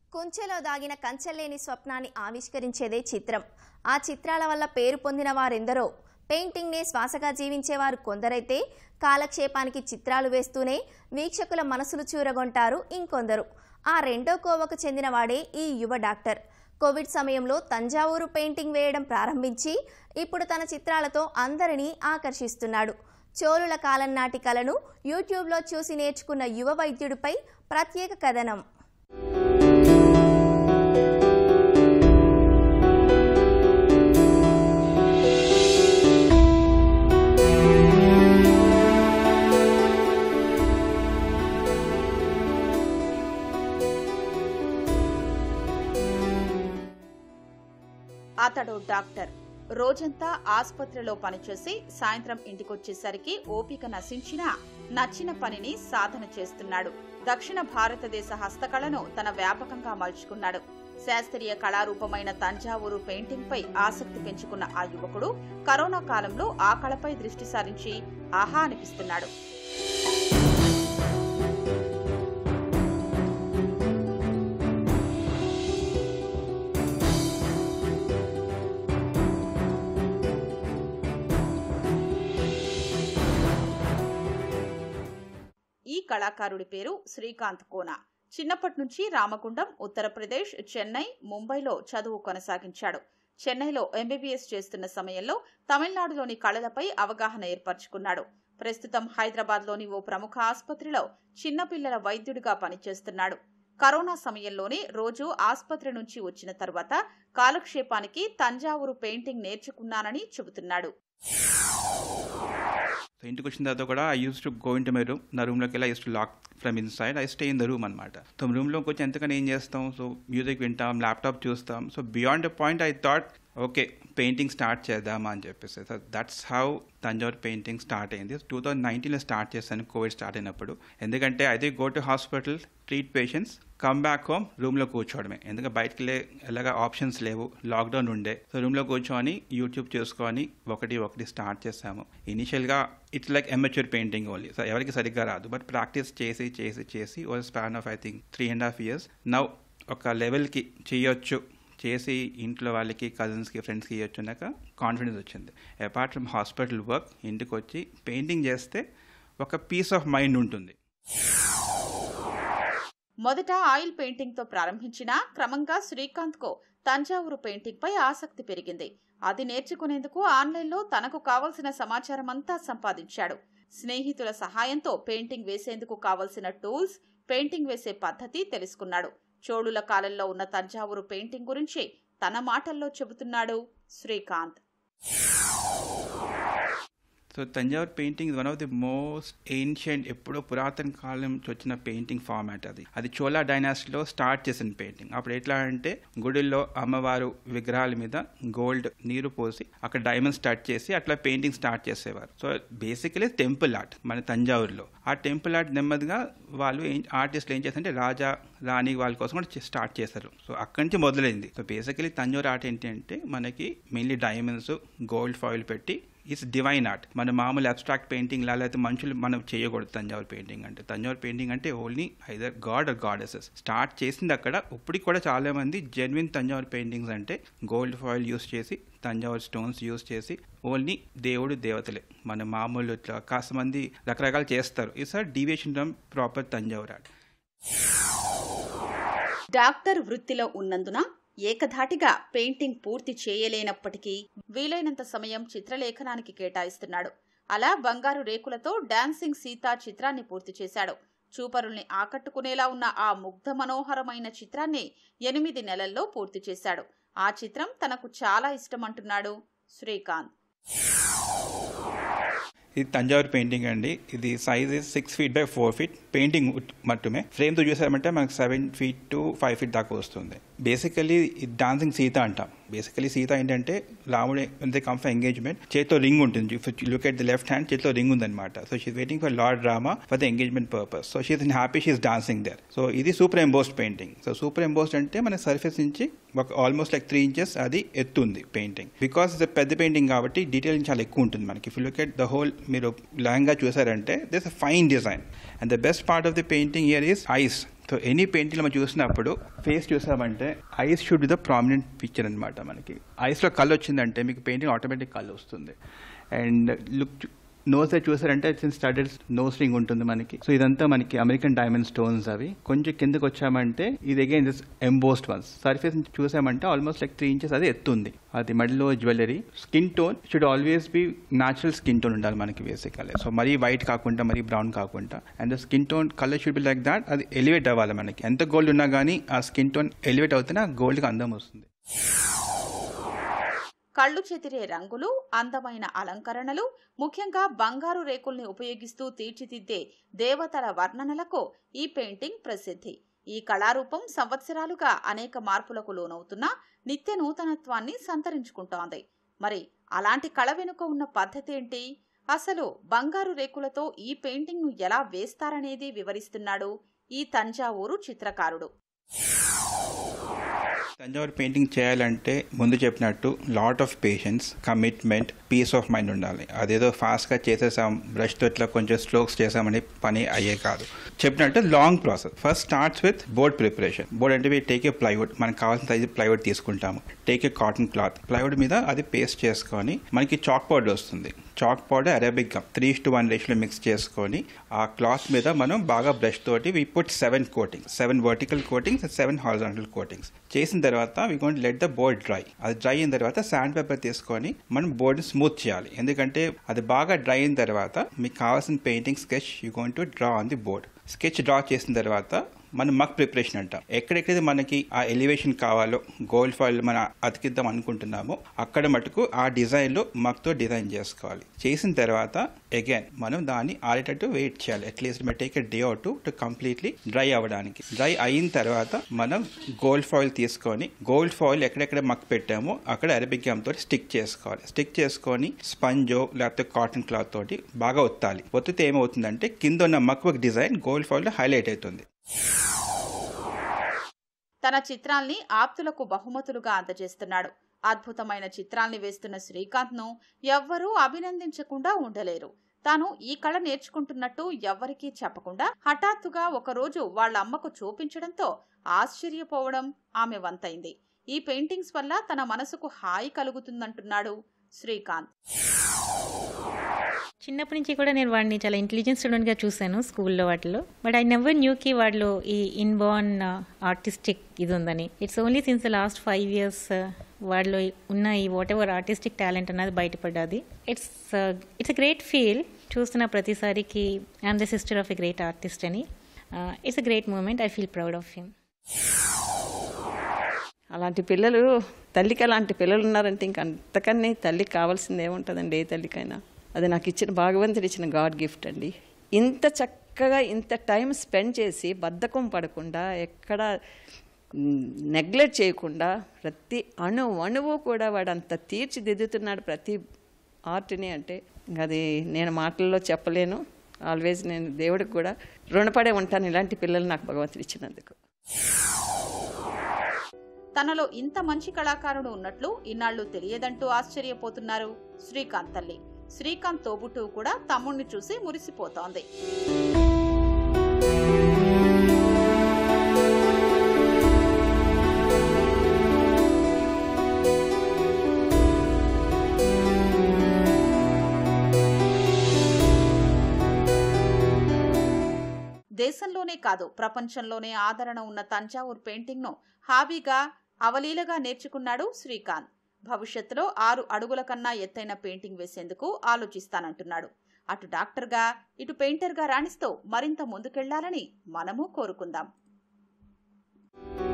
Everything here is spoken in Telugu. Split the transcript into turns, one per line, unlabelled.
కుంచెలో దాగిన కంచెలేని స్వప్నాన్ని ఆవిష్కరించేదే చిత్రం ఆ చిత్రాల వల్ల పేరు పొందిన వారెందరో పెయింటింగ్నే శ్వాసగా జీవించేవారు కొందరైతే కాలక్షేపానికి చిత్రాలు వేస్తూనే వీక్షకుల మనసులు చూరగొంటారు ఇంకొందరు ఆ రెండో కోవకు చెందినవాడే ఈ యువ డాక్టర్ కోవిడ్ సమయంలో తంజావూరు పెయింటింగ్ వేయడం ప్రారంభించి ఇప్పుడు తన చిత్రాలతో అందరినీ ఆకర్షిస్తున్నాడు చోళుల కాలం నాటి కళను యూట్యూబ్లో చూసి నేర్చుకున్న యువ వైద్యుడిపై ప్రత్యేక కథనం
అతడు డాక్టర్ రోజంతా ఆసుపత్రిలో పనిచేసి సాయంత్రం ఇంటికొచ్చేసరికి ఓపిక నశించినా నచ్చిన పనిని సాధన చేస్తున్నాడు దక్షిణ భారతదేశ హస్తకళను తన వ్యాపకంగా మలుచుకున్నాడు శాస్త్రీయ కళారూపమైన తంజావూరు పెయింటింగ్ పై ఆసక్తి పెంచుకున్న ఆ యువకుడు కరోనా కాలంలో ఆ కళపై దృష్టి సారించి ఆహా అనిపిస్తున్నాడు ఈ కళాకారుడి పేరు శ్రీకాంత్ కోన చిన్నప్పటి నుంచి రామగుండం ఉత్తరప్రదేశ్ చెన్నై ముంబైలో చదువు కొనసాగించాడు చెన్నైలో ఎంబీబీఎస్ చేస్తున్న సమయంలో తమిళనాడులోని కళలపై అవగాహన ఏర్పరచుకున్నాడు ప్రస్తుతం హైదరాబాద్లోని ఓ ప్రముఖ ఆసుపత్రిలో చిన్నపిల్లల వైద్యుడిగా పనిచేస్తున్నాడు కరోనా సమయంలోనే రోజు ఆసుపత్రి నుంచి వచ్చిన తర్వాత కాలక్షేపానికి తంజావూరు పెయింటింగ్ నేర్చుకున్నానని చెబుతున్నాడు
సో ఇంటికి వచ్చిన తర్వాత కూడా I use to go in to my room నా రూమ్లోకి వెళ్ళి I use to lock from inside I stay in the room అనమాట సో రూమ్లోకి వచ్చి ఎంతకని ఏం చేస్తాం సో మ్యూజిక్ వింటాం ల్యాప్టాప్ చూస్తాం so beyond the point I thought okay painting start చేద్దామా అని చెప్పేసి so that's how Thanjavur painting start అయింది టూ థౌజండ్ నైన్టీన్లో స్టార్ట్ చేశాను కోవిడ్ స్టార్ట్ అయినప్పుడు ఎందుకంటే అయితే go to hospital treat patients come back home రూమ్లో కూర్చోవడమే ఎందుకంటే బయటకి లే ఎలాగ ఆప్షన్స్ లేవు లాక్డౌన్ ఉండే సో రూమ్లో కూర్చొని యూట్యూబ్ చూసుకొని ఒకటి ఒకటి స్టార్ట్ చేసాము ఇనిషియల్గా it's like amateur painting only so ఎవరికి సరిగ్గా రాదు బట్ ప్రాక్టీస్ చేసి చేసి చేసి a span of I think three and half years now ఒక లెవెల్కి చేయొచ్చు చేసి ఇంట్లో వాళ్ళకి కజిన్స్కి ఫ్రెండ్స్కి ఇవ్వచ్చు అన్నాక కాన్ఫిడెన్స్ వచ్చింది అపార్ట్ ఫ్రమ్ హాస్పిటల్ వర్క్ ఇంటికి వచ్చి పెయింటింగ్ చేస్తే ఒక పీస్ ఆఫ్ మైండ్ ఉంటుంది
మొదట ఆయిల్ పెయింటింగ్ తో ప్రారంభించినా క్రమంగా శ్రీకాంత్ కు తంజావూరు పెయింటింగ్ పై ఆసక్తి పెరిగింది అది నేర్చుకునేందుకు ఆన్లైన్లో తనకు కావలసిన సమాచారం అంతా సంపాదించాడు స్నేహితుల సహాయంతో పెయింటింగ్ వేసేందుకు కావలసిన టూల్స్ పెయింటింగ్ వేసే పద్ధతి తెలుసుకున్నాడు చోళుల కాలంలో ఉన్న తంజావూరు పెయింటింగ్ గురించి తన మాటల్లో చెబుతున్నాడు Srikanth
so Thanjavur painting one of the most ancient ఎప్పుడో పురాతన కాలం నుంచి వచ్చిన పెయింటింగ్ ఫార్మాట్ అది అది చోళా డైనాసిటీలో స్టార్ట్ చేసిన పెయింటింగ్ అప్పుడు ఎట్లా అంటే గుడిల్లో అమ్మవారు విగ్రహాల మీద గోల్డ్ నీరు పోసి అక్కడ డైమండ్స్ స్టార్ట్ చేసి అట్లా పెయింటింగ్ స్టార్ట్ చేసేవారు సో బేసికలీ టెంపుల్ ఆర్ట్ మన తంజావూరులో ఆ టెంపుల్ ఆర్ట్ నెమ్మదిగా వాళ్ళు ఏం ఆర్టిస్టులు ఏం చేస్తారంటే రాజా రాణి వాళ్ళ కోసం కూడా స్టార్ట్ చేశారు సో అక్కడి నుంచి మొదలైంది సో బేసికలీ తంజావూరు ఆర్ట్ ఏంటి అంటే మనకి మెయిన్లీ డైమండ్స్ గోల్డ్ ఫాయిల్ పెట్టి ఇట్స్ డివైన్ ఆర్ట్ మన మామూలు అబ్స్ట్రాక్ట్ పెయింటింగ్ లా లేకపోతే మనుషులు మనం చేయకూడదు తంజావూరు పెయింటింగ్ అంటే తంజావూరు పెయింటింగ్ అంటే only either god or goddesses start చేసింది అక్కడ ఇప్పటికి కూడా చాలా మంది జెన్విన్ తంజావూరు పెయింటింగ్స్ అంటే గోల్డ్ ఫాయిల్ యూస్ చేసి తంజావూరు స్టోన్స్ యూస్ చేసి ఓన్లీ దేవుడు దేవతలే మన మామూలు ఇట్లా కాస్త మంది రకరకాలు చేస్తారు it's are deviation from proper Thanjavur art
doctor వృత్తిలో ఉన్నందున ఏకధాటిగా పెయింటింగ్ పూర్తి చేయలేనప్పటికీ వీలైనంత సమయం చిత్రలేఖనానికి కేటాయిస్తున్నాడు అలా బంగారు రేకులతో డాన్సింగ్ సీత చిత్రాన్ని పూర్తి చేశాడు చూపరుల్ని ఆకట్టుకునేలా ఉన్న ఆ ముగ్ధ మనోహరమైన చిత్రాన్ని ఎనిమిది నెలల్లో పూర్తి చేశాడు ఆ చిత్రం తనకు చాలా ఇష్టమంటున్నాడు శ్రీకాంత్
ఇది తంజావూరు పెయింటింగ్ అండి ఇది size six feet by four feet painting మట్టుమే ఫ్రేమ్తో చూసామంటే మనకు seven feet to five feet దాకా వస్తుంది బేసికలీ డాన్సింగ్ సీత అంటాం బేసికలీ సీత ఏంటంటే రాముడు ఎంత కంఫర్ ఎంగేజ్మెంట్ చేతితో రింగ్ ఉంటుంది look at the left hand చేతితో రింగ్ ఉందన్నమాట so she's waiting for lord Rama for the engagement purpose so she's happy she's dancing there so ఇది super embossed painting so super embossed అంటే మన సర్ఫేస్ నుంచి ఒక ఆల్మోస్ట్ లైక్ త్రీ ఇంచెస్ అది ఎత్తుంది పెయింటింగ్ బికాస్ ఇది పెద్ద పెయింటింగ్ కాబట్టి డీటెయిలింగ్ చాలా ఎక్కువ ఉంటుంది మనకి if look at the whole మీరు లయంగా చూసారంటే this a fine design and the best part of the painting here is eyes so any painting మనం చూసినప్పుడు ఫేస్ చూసామంటే eyes should be the prominent picture అనమాట మనకి ఐస్లో కళ్ళు వచ్చిందంటే మీకు పెయింటింగ్ ఆటోమేటిక్ కళ్ళు వస్తుంది అండ్ లుక్ నోస్ చూసారంటే స్టార్టెడ్ నోస్ రింగ్ ఉంటుంది మనకి సో ఇదంతా మనకి అమెరికన్ డైమండ్ స్టోన్స్ అవి కొంచెం కిందకి వచ్చామంటే ఇది again this embossed ones surface చూసామంటే ఆల్మోస్ట్ లైక్ త్రీ ఇంచెస్ అది ఎత్తుంది అది మడిలో jewellery skin tone should always be natural skin tone ఉండాలి మనకి బేసికలీ సో మరీ వైట్ కాకుండా మరీ బ్రౌన్ కాకుండా and the skin tone colour should be like that అది ఎలివేట్ అవ్వాలి మనకి ఎంత గోల్డ్ ఉన్నా కానీ ఆ స్కిన్ టోన్ ఎలివేట్ అవుతేనే ఆ గోల్డ్కి అందం వస్తుంది
కళ్ళు చెదిరే రంగులు అందమైన అలంకరణలు ముఖ్యంగా బంగారు రేకుల్ని ఉపయోగిస్తూ తీర్చిదిద్దే దేవతల వర్ణనలకు ఈ పెయింటింగ్ ప్రసిద్ధి ఈ కళారూపం సంవత్సరాలుగా అనేక మార్పులకు లోనవుతున్నా నిత్య నూతనత్వాన్ని సంతరించుకుంటోంది మరి అలాంటి కళ వెనుక ఉన్న పద్ధతి ఏంటి అసలు బంగారు రేకులతో ఈ పెయింటింగ్ ను ఎలా వేస్తారనేది వివరిస్తున్నాడు ఈ తంజావూరు చిత్రకారుడు
తంజావూరు పెయింటింగ్ చేయాలంటే ముందు చెప్పినట్టు lot of patience commitment peace of mind ఉండాలి అదేదో ఫాస్ట్గా చేసేసాం బ్రష్తో ఇట్లా కొంచెం స్ట్రోక్స్ చేసామని పని అయ్యే కాదు చెప్పినట్టు long process first starts with board preparation board అంటే టేక్ ఏ ప్లైవుడ్ మనకు కావాల్సిన సైజు ప్లైవుడ్ తీసుకుంటాము take a cotton cloth plywood మీద అది పేస్ట్ చేసుకొని మనకి చాక్ పౌడర్ వస్తుంది chalk powder Arabic gum three to one రేషియోలో మిక్స్ చేసుకొని ఆ క్లాత్ మీద మనం బాగా బ్రష్ తోటి we put seven coatings seven vertical coatings seven horizontal coatings చేసిన తర్వాత we gone let the board dry అది డ్రై అయిన తర్వాత శాండ్ పేపర్ తీసుకొని మనం బోర్డ్ స్మూత్ చేయాలి ఎందుకంటే అది బాగా డ్రై అయిన తర్వాత మీకు కావాల్సిన painting sketch you gone to draw on the board sketch draw చేసిన తర్వాత మనం మక్ ప్రిపరేషన్ అంటాం ఎక్కడెక్కడైతే మనకి ఆ ఎలివేషన్ కావాలో గోల్డ్ ఫాయిల్ మనం అతికిద్దాం అనుకుంటున్నామో అక్కడ మటుకు ఆ డిజైన్ లో మక్ తో డిజైన్ చేసుకోవాలి చేసిన తర్వాత అగైన్ మనం దాన్ని ఆడేటట్టు వెయిట్ చేయాలి at least may take a day out to completely dry అవ్వడానికి డ్రై అయిన తర్వాత మనం గోల్డ్ ఫాయిల్ తీసుకొని గోల్డ్ ఫాయిల్ ఎక్కడెక్కడ మక్ పెట్టామో అక్కడ అరబిక్ గమ్ తోటి స్టిక్ చేసుకోవాలి స్టిక్ చేసుకొని స్పంజో లేకపోతే కాటన్ క్లాత్ తోటి బాగా ఒత్తాలి ఒత్తితే ఏమవుతుందంటే కింద ఉన్న మక్ work design gold foil highlight అవుతుంది
తన చిత్రాల్ని ఆప్తులకు బహుమతులుగా అందజేస్తున్నాడు అద్భుతమైన చిత్రాల్ని వేస్తున్న శ్రీకాంత్ ను ఎవ్వరూ అభినందించకుండా ఉండలేరు తాను ఈ కళ నేర్చుకుంటున్నట్టు ఎవ్వరికీ చెప్పకుండా హఠాత్తుగా ఒకరోజు వాళ్ళ అమ్మకు చూపించడంతో ఆశ్చర్యపోవడం ఆమె వంతైంది ఈ పెయింటింగ్స్ వల్ల తన మనసుకు హాయి కలుగుతుందంటున్నాడు శ్రీకాంత్
చిన్నప్పటి నుంచి కూడా నేను వాడిని చాలా ఇంటెలిజెంట్ స్టూడెంట్గా చూశాను స్కూల్లో వాటిలో బట్ ఐ నెవర్ న్యూ కి వాడిలో ఈ ఇన్బార్న్ ఆర్టిస్టిక్ ఇది ఉందని it's only since the last five years వాడిలో ఉన్న ఈ వాట్ ఎవర్ ఆర్టిస్టిక్ టాలెంట్ అన్నది బయటపడ్డది it's it's a great feel చూస్తున్న ప్రతిసారికి I'm the sister of a great artist అని it's a great moment I feel proud of him
అలాంటి పిల్లలు తల్లికి అలాంటి పిల్లలు ఉన్నారంటే ఇంక అంతకన్నా తల్లికి కావాల్సింది ఏముంటుందండి ఏ తల్లికైనా అది నాకు ఇచ్చిన భగవంతుడు ఇచ్చిన గాడ్ గిఫ్ట్ అండి ఇంత చక్కగా ఇంత టైం స్పెండ్ చేసి బద్ధకం పడకుండా ఎక్కడ నెగ్లెక్ట్ చేయకుండా ప్రతి అణు అణువు కూడా వాడు అంత తీర్చిదిద్దుతున్నాడు ప్రతి ఆర్ట్ని అంటే ఇంక అది నేను మాటల్లో చెప్పలేను ఆల్వేస్ నేను దేవుడికి కూడా రుణపడే ఉంటాను ఇలాంటి పిల్లలు నాకు భగవంతుడు ఇచ్చినందుకు
తనలో ఇంత మంచి కళాకారుడు ఉన్నట్లు ఇన్నాళ్లు తెలియదంటూ ఆశ్చర్యపోతున్నారు శ్రీకాంత్ తల్లి శ్రీకాంత్ తోబుట్టువు కూడా తమ్ముణ్ణి చూసి మురిసిపోతోంది దేశంలోనే కాదు ప్రపంచంలోనే ఆదరణ ఉన్న తంజావూర్ పెయింటింగ్ ను హాబీగా అవలీలగా నేర్చుకున్నాడు శ్రీకాంత్ భవిష్యత్తులో ఆరు అడుగుల కన్నా ఎత్తైన పెయింటింగ్ వేసేందుకు ఆలోచిస్తానంటున్నాడు అటు డాక్టర్గా ఇటు పెయింటర్గా రాణిస్తూ మరింత ముందుకెళ్లాలని మనము కోరుకుందాం